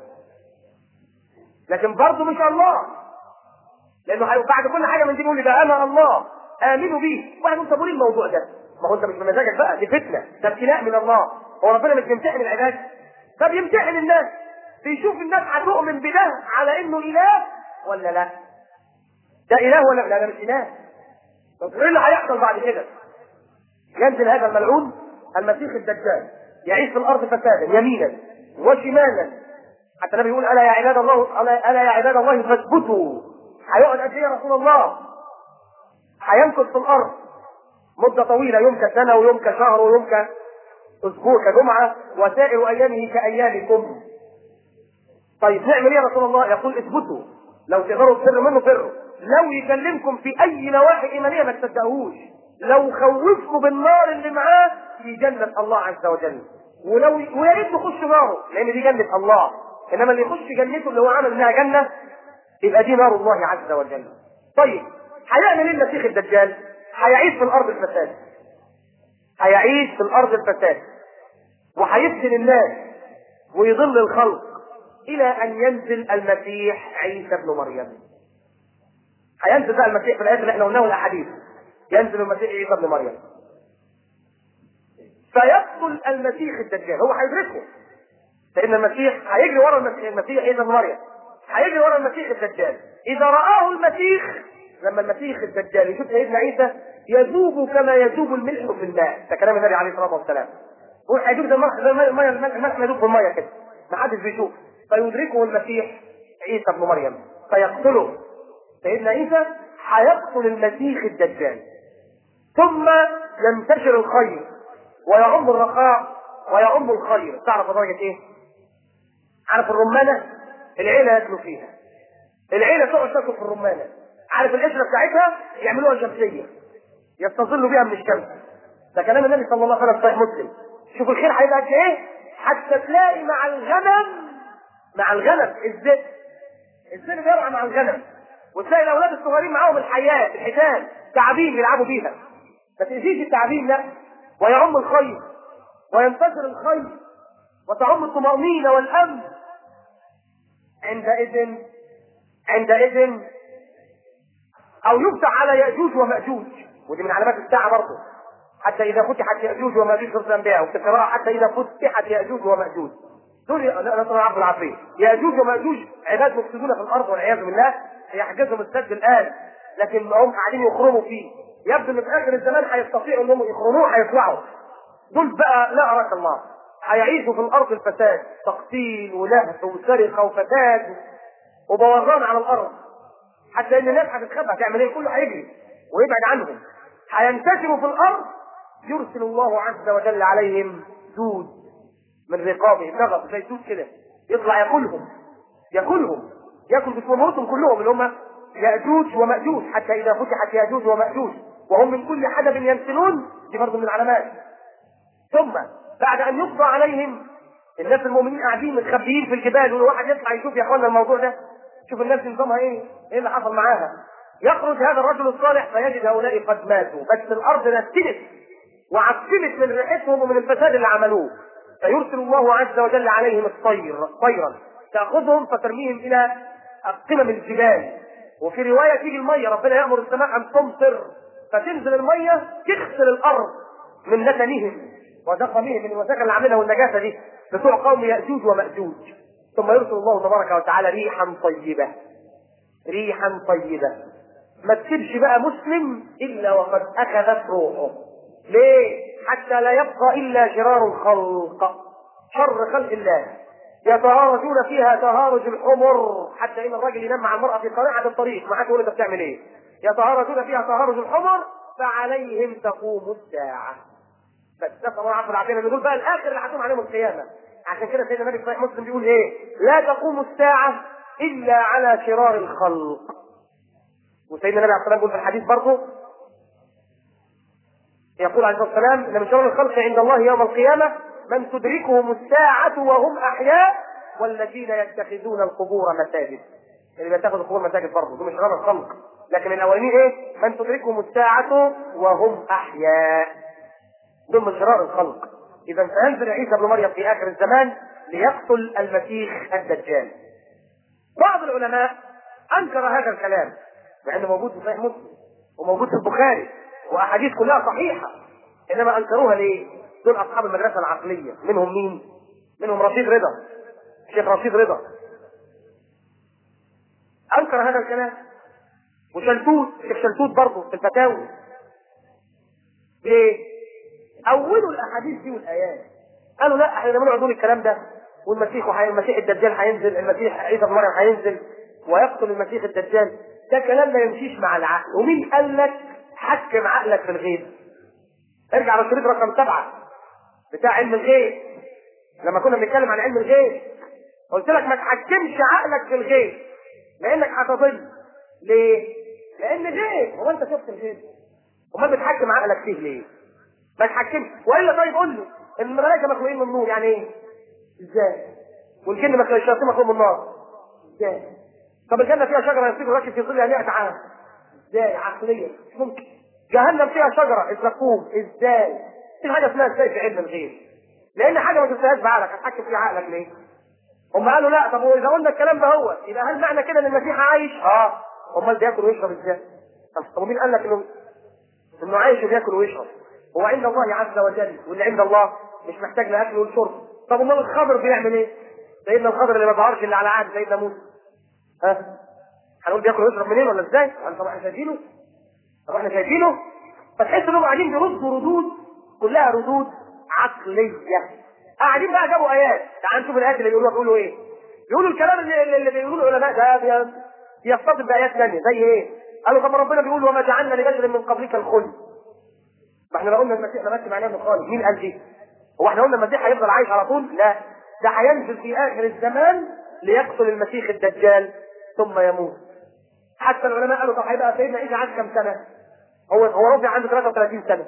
S1: لكن برضه مش الله لانه بعد كل حاجه من دي بيقول لي ده انا الله امنوا بيه واحد يقول طب وليه الموضوع ده؟ ما هو انت مش بمزاجك بقى دي فتنه ده ابتلاء من الله هو ربنا مش بيمتحن العباد طب يمتحن الناس بيشوف الناس هتؤمن بده على انه اله ولا لا ده اله ولا لا ده مش اله طب ايه اللي هيحصل بعد كده ينزل هذا الملعون المسيح الدجال يعيش في الارض فسادا يمينا وشمالا حتى النبي يقول الا يا عباد الله الا ألا يا عباد الله فاثبتوا هيقعد قد ايه يا رسول الله هيمكث في الارض مده طويله يوم كسنه ويوم كشهر ويوم كاسبوع كجمعه وسائر ايامه كايامكم طيب نعمل ايه يا رسول الله يقول اثبتوا لو تقدروا تفروا منه فروا لو يكلمكم في اي نواحي ايمانيه ما تصدقوهوش لو خوفكم بالنار اللي معاه في جنه الله عز وجل ولو ويا ريت تخش ناره لان دي جنه الله انما اللي يخش جنته اللي هو عمل انها جنه يبقى دي نار الله عز وجل طيب هيعمل ايه المسيح الدجال هيعيش في الارض الفساد هيعيش في الارض الفساد وهيفتن الناس ويضل الخلق الى ان ينزل المسيح عيسى ابن مريم هينزل بقى المسيح في الايات اللي احنا قلناها الاحاديث ينزل المسيح عيسى ابن مريم فيقتل المسيح الدجال هو هيدركه لان المسيح هيجري ورا المسيح المسيح عيسى ابن مريم هيجري ورا المسيح الدجال اذا رآه المسيح لما المسيح الدجال يشوف سيدنا عيسى يذوب كما يذوب الملح في الماء ده كلام النبي عليه الصلاه والسلام هو هيذوب زي الميه الملح يذوب في الميه كده ما حدش بيشوف فيدركه المسيح عيسى ابن مريم فيقتله سيدنا عيسى هيقتل المسيح الدجال ثم ينتشر الخير ويعم الرخاء ويعم الخير تعرف درجة ايه؟ عارف الرمانة؟ العيلة ياكلوا فيها العيلة تقعد تاكل في الرمانة عارف القشرة بتاعتها يعملوها شمسية يستظلوا بيها من الشمس ده كلام النبي صلى الله عليه وسلم صحيح مسلم شوف الخير هيبقى قد ايه حتى تلاقي مع الغنم مع الغنم الذئب الذئب بيرعى مع الغنم وتلاقي الاولاد الصغيرين معاهم الحياه الحيتان تعابين يلعبوا بيها ما تأذيش التعابين لا ويعم الخير وينتشر الخير وتعم الطمأنينة والأمن عندئذ عندئذ أو يفتح على يأجوج ومأجوج ودي من علامات الساعة برضه حتى إذا فتحت يأجوج ومأجوج سورة الأنبياء وفي قراءة حتى إذا فتحت يأجوج ومأجوج دول نسأل الله العفو والعافية يأجوج ومأجوج عباد مفسدون في الأرض والعياذ بالله يحجزهم السد الآن لكن هم قاعدين يخرموا فيه يبدو ان في اخر الزمان هيستطيعوا انهم يخرموه هيطلعوا دول بقى لا اراك الله هيعيشوا في الارض الفساد تقتيل ولهف وسرقه وفساد وبوظان على الارض حتى ان الناس هتتخبى هتعمل ايه كله هيجري ويبعد عنهم هينتشروا في الارض يرسل الله عز وجل عليهم دود من رقابه نغب زي الدود كده يطلع ياكلهم ياكلهم ياكل بثمرتهم كلهم اللي هم ياجوج وماجوج حتى اذا فتحت ياجوج وماجوج وهم من كل حدب ينسلون دي برضه من العلامات ثم بعد ان يقضى عليهم الناس المؤمنين قاعدين متخبيين في الجبال والواحد يطلع يشوف يا اخوانا الموضوع ده شوف الناس نظامها ايه ايه اللي حصل معاها يخرج هذا الرجل الصالح فيجد هؤلاء قد ماتوا بس الارض نسلت وعفنت من ريحتهم ومن الفساد اللي عملوه فيرسل الله عز وجل عليهم الطير طيرا تاخذهم فترميهم الى قمم الجبال وفي روايه تيجي الميه ربنا يامر السماء ان تمطر فتنزل الميه تغسل الارض من نتنهم وزخمهم من الوساخه اللي عاملها والنجاسه دي بتوع قوم ياجوج وماجوج ثم يرسل الله تبارك وتعالى ريحا طيبه ريحا طيبه ما تسيبش بقى مسلم الا وقد اخذت روحه ليه حتى لا يبقى الا شرار الخلق شر خلق الله يتهارجون فيها تهارج الحمر حتى ان الراجل ينام مع المراه في قارعه الطريق معاك يقول انت بتعمل ايه يتهارجون فيها تهارج الحمر فعليهم تقوم الساعه بس نسال الله العفو والعافيه نقول بقى الاخر اللي هتقوم عليهم القيامه عشان كده سيدنا النبي صحيح مسلم بيقول ايه لا تقوم الساعه الا على شرار الخلق وسيدنا النبي عليه الصلاه والسلام بيقول في الحديث برضه يقول عليه الصلاه والسلام ان من شر الخلق عند الله يوم القيامه من تدركهم الساعه وهم احياء والذين يتخذون القبور مساجد اللي بيتخذوا القبور مساجد برضه دول من شرار الخلق لكن الاولين ايه من تدركهم الساعه وهم احياء دول من شرار الخلق اذا سينزل عيسى ابن مريم في اخر الزمان ليقتل المسيح الدجال بعض العلماء انكر هذا الكلام مع انه موجود في صحيح مسلم وموجود في البخاري واحاديث كلها صحيحه انما انكروها ليه؟ دول اصحاب المدرسه العقليه منهم مين؟ منهم رشيد رضا الشيخ رشيد رضا انكر هذا الكلام وشلتوت الشيخ شلتوت برضه في الفتاوي ليه؟ اولوا الاحاديث دي والايات قالوا لا احنا لما نقعد نقول الكلام ده والمسيح وحي... المسيح الدجال هينزل المسيح عيسى بن مريم هينزل ويقتل المسيح الدجال ده كلام ما يمشيش مع العقل ومين قال لك حكم عقلك في الغيب ارجع للشريط رقم سبعة بتاع علم الغيب لما كنا بنتكلم عن علم الغيب قلت لك ما تحكمش عقلك في الغيب لانك هتضل ليه؟ لان غيب هو انت شفت الغيب امال بتحكم عقلك فيه ليه؟ ما تحكمش والا طيب قول له ان الملائكه مخلوقين من النور يعني ايه؟ ازاي؟ والجن مخلوق الشياطين مخلوق من النار ازاي؟ طب الجنه فيها شجره يصير راكب في ظلها 100 عام ازاي عقليا مش ممكن جهنم فيها شجره الزقوم ازاي؟ في حاجه اسمها ازاي في علم الغيب لان حاجه ما شفتهاش بعقلك هتحكم فيها عقلك ليه؟ هم قالوا لا طب واذا قلنا الكلام ده هو يبقى هل معنى كده ان المسيح عايش؟ اه امال بياكل ويشرب ازاي؟ طب ومين قال لك انه انه عايش وبياكل ويشرب؟ هو عند الله عز وجل واللي عند الله مش محتاج لا اكل وشرب طب امال الخضر بيعمل ايه؟ سيدنا الخضر اللي ما ظهرش الا على عهد سيدنا موسى ها هنقول بياكل ويشرب منين ولا ازاي؟ طب احنا شايفينه؟ طب احنا شايفينه؟ فتحس انهم قاعدين بيردوا ردود كلها ردود عقليه قاعدين بقى جابوا ايات تعال نشوف الايات اللي بيقولوها بيقولوا ايه بيقولوا الكلام اللي, اللي بيقولوه العلماء ده بي- بيصطدم بايات ثانيه زي ايه؟ قالوا طب ربنا بيقول وما جعلنا لبشر من قبلك الخلد ما احنا لو قلنا المسيح ما ماشي معناه خالص مين قال دي؟ هو احنا قلنا المسيح هيفضل عايش على طول؟ لا ده هينزل في اخر الزمان ليقتل المسيح الدجال ثم يموت حتى العلماء قالوا طب هيبقى سيدنا عيسى عاش كام سنه؟ هو هو رفع عنده 33 سنه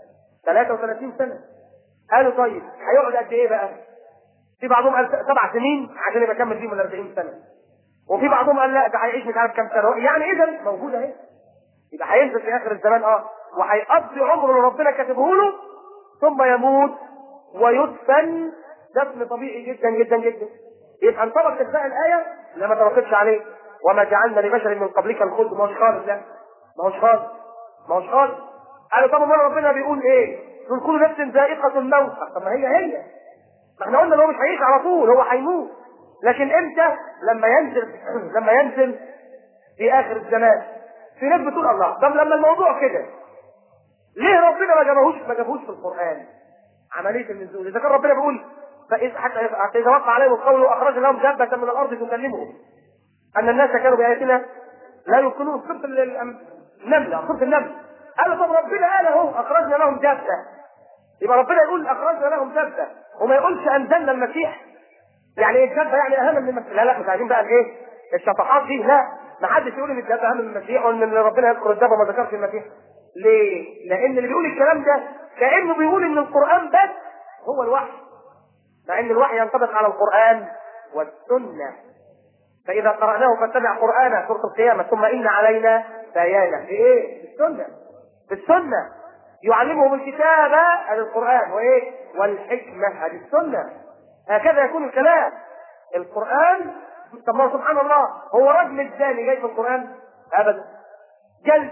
S1: 33 سنه قالوا طيب هيقعد قد ايه بقى؟ في بعضهم قال سبع سنين عشان يبقى كمل فيهم ال 40 سنه وفي بعضهم قال لا ده هيعيش مش عارف كام سنه يعني اذا موجوده اهي يبقى هينزل في اخر الزمان اه وهيقضي عمره اللي ربنا كاتبه له ثم يموت ويدفن دفن طبيعي جدا جدا جدا يبقى انطبقت بقى الايه لا ما توقفش عليه وما جعلنا لبشر من قبلك الخلد ما هوش خالص لا ما هوش خالص ما هوش خالص قالوا طب امال ربنا بيقول ايه؟ يقول كل نفس ذائقة الموت طب ما هي هي ما احنا قلنا ان هو مش هيعيش على طول هو هيموت لكن امتى؟ لما ينزل لما ينزل في اخر الزمان في ناس بتقول الله طب لما الموضوع كده ليه ربنا ما جابهوش ما جابهوش في القران عمليه النزول اذا كان ربنا بيقول فإذا حتى حتى اذا وقع عليهم القول واخرج لهم دابه من الارض تكلمهم ان الناس كانوا باياتنا لا يمكنون سوره ال- النمله سوره النمل قالوا طب ربنا قال اهو اخرجنا لهم دابه يبقى ربنا يقول اخرجنا لهم دابه وما يقولش انزلنا المسيح يعني ايه الدابه يعني اهم من المسيح لا لا مش عايزين بقى الايه الشطحات دي لا ما حدش يقول ان الدابه اهم من المسيح وان ربنا يذكر الدابه وما ذكرش المسيح ليه؟ لان اللي بيقول الكلام ده كانه بيقول ان القران بس هو الوحي مع ان الوحي ينطبق على القران والسنه فاذا قراناه فاتبع قرانه سوره القيامه ثم ان علينا بيانه في ايه؟ في السنه في السنه يعلمهم الكتاب هذا القران وايه؟ والحكمه هذه السنه هكذا يكون الكلام القران طب ما سبحان الله هو رجم الزاني جاي في القران ابدا جلد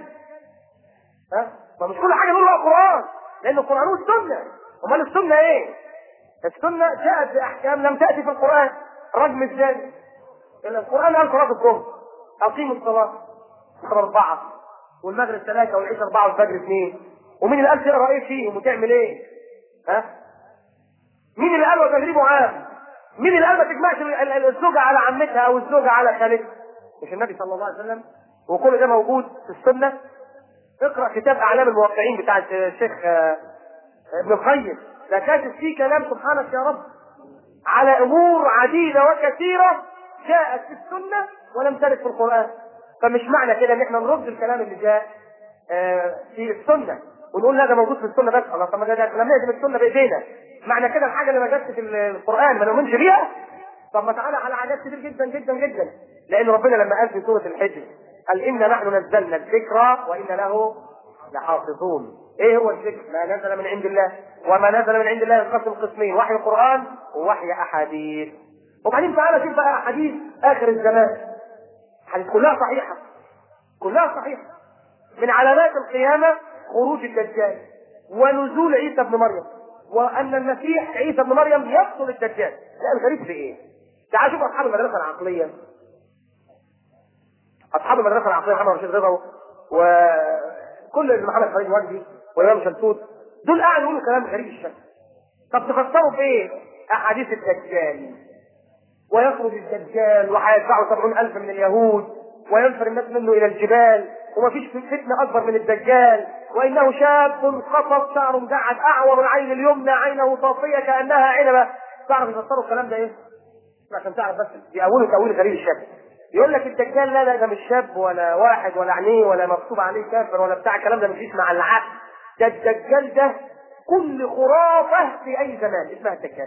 S1: ها فمش كل حاجه نقولها القران لان القران هو السنه امال السنه ايه السنه جاءت باحكام لم تاتي في القران رجم الزاني إن القران قال صلاه الظهر اقيموا الصلاه الظهر اربعه والمغرب ثلاثه والعشاء اربعه والفجر اثنين ومين اللي قال تقرا ايه فيهم وتعمل ايه ها مين اللي قال وتجريبه عام مين اللي قال ما تجمعش ال- ال- الزوجه على عمتها او الزوجه على خالتها مش النبي صلى الله عليه وسلم وكل ده موجود في السنه اقرا كتاب اعلام الموقعين بتاع الشيخ آه، ابن القيم ده كاتب فيه كلام سبحانك يا رب على امور عديده وكثيره جاءت في السنه ولم ترد في القران فمش معنى كده ان احنا نرد الكلام اللي جاء آه، في السنه ونقول لا ده موجود في السنه بس الله طب ما ده ده لما نجم السنه بايدينا معنى كده الحاجه اللي ما جاتش في القران ما نؤمنش بيها طب ما تعالى على حاجات كتير جدا جدا جدا لان ربنا لما قال في سوره الحجر قال انا نحن نزلنا الذكر وان له لحافظون ايه هو الذكر ما نزل من عند الله وما نزل من عند الله ينقسم قسمين وحي القران ووحي احاديث وبعدين تعالى شوف بقى احاديث اخر الزمان حديث كلها صحيحه كلها صحيحه من علامات القيامه خروج الدجال ونزول عيسى ابن مريم وان المسيح عيسى ابن مريم يقتل الدجال لا الغريب في ايه؟ تعال شوف اصحاب المدرسه العقليه اصحاب المدرسه العقليه محمد رشيد رضا وكل اللي محمد فريد وجدي وامام شمسود دول قاعدوا يقولوا كلام غريب الشكل طب تفسروا بايه؟ احاديث الدجال ويخرج الدجال وهيتبعه سبعون ألف من اليهود وينفر الناس منه إلى الجبال ومفيش فتنة أكبر من الدجال وإنه شاب قصص شعر مجعد أعور العين اليمنى عينه صافية كأنها عنبة تعرف يفسروا الكلام ده إيه؟ عشان تعرف بس يقولوا تأويل غريب الشاب يقول لك الدجال لا لا ده مش شاب ولا واحد ولا عينيه ولا مكتوب عليه كافر ولا بتاع الكلام ده مش مع العقل ده الدجال ده كل خرافة في أي زمان اسمها الدجال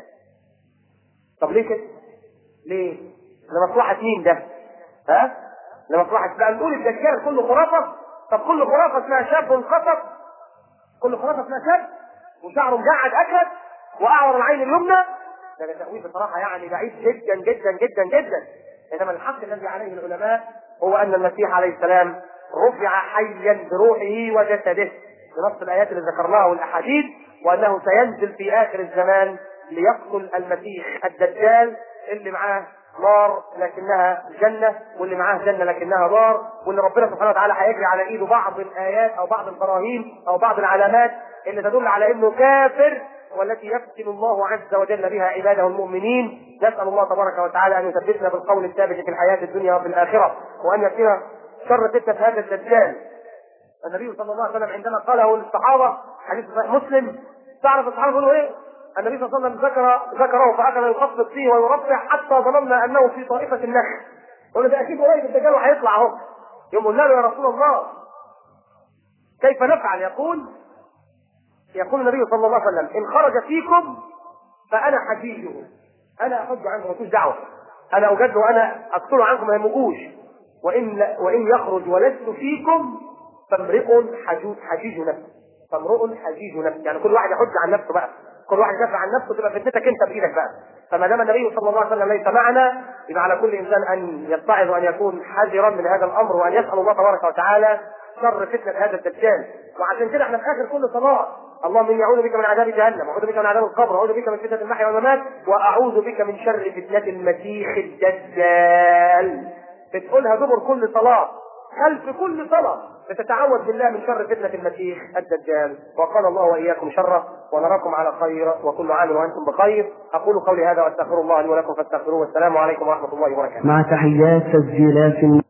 S1: طب ليه كده؟ ليه؟ لمصلحة مين ده؟ ها؟ لمصلحة بقى نقول الدجال كله خرافة؟ طب كل خرافة اسمها شاب انقصد؟ كل خرافة اسمها شاب وشعره مجعد أكد وأعور العين اليمنى؟ ده ده تأويل بصراحة يعني بعيد جدا جدا جدا جدا إنما الحق الذي عليه العلماء هو أن المسيح عليه السلام رفع حيا بروحه وجسده بنص الآيات اللي ذكرناها والأحاديث وأنه سينزل في آخر الزمان ليقتل المسيح الدجال اللي معاه نار لكنها جنة واللي معاه جنة لكنها نار واللي ربنا سبحانه وتعالى هيجري على ايده بعض الآيات أو بعض البراهين أو بعض العلامات اللي تدل على انه كافر والتي يفتن الله عز وجل بها عباده المؤمنين نسأل الله تبارك وتعالى أن يثبتنا بالقول الثابت في الحياة الدنيا وفي الآخرة وأن يكفينا شر فتنة هذا الدجال النبي صلى الله عليه وسلم عندما قاله للصحابة حديث صحيح مسلم تعرف الصحابة يقولوا ايه؟ النبي صلى الله عليه وسلم ذكر ذكره فأخذ يخفض فيه ويرفع حتى ظننا أنه في طائفة النخل قلنا ده أكيد قريب الدجال وهيطلع أهو يوم قلنا له يا رسول الله كيف نفعل؟ يقول يقول النبي صلى الله عليه وسلم إن خرج فيكم فأنا حجيجه أنا أحج عنكم مالكوش دعوة أنا أجد وأنا أقتل عنكم ما يهمكوش وإن وإن يخرج ولست فيكم فامرئ حجوج حجيج نفسه فامرؤ حجيج نفسه يعني كل واحد يحج عن نفسه بقى كل واحد يدافع عن نفسه تبقى فتنتك انت بايدك بقى فما دام النبي صلى الله عليه وسلم ليس معنا يبقى على كل انسان ان يتعظ وان يكون حذرا من هذا الامر وان يسال الله تبارك وتعالى شر فتنه هذا الدجال وعشان كده احنا في اخر كل صلاه اللهم اني اعوذ بك من عذاب جهنم واعوذ بك من عذاب القبر واعوذ بك من فتنه المحيا والممات واعوذ بك من شر فتنه المسيح الدجال بتقولها دبر كل صلاه خلف كل صلاه بتتعوذ بالله من شر فتنة المسيح الدجال وقال الله وإياكم شره ونراكم على خير وكل عام وأنتم بخير أقول قولي هذا وأستغفر الله لي ولكم فاستغفروه والسلام عليكم ورحمة الله وبركاته
S3: مع تحيات تسجيلات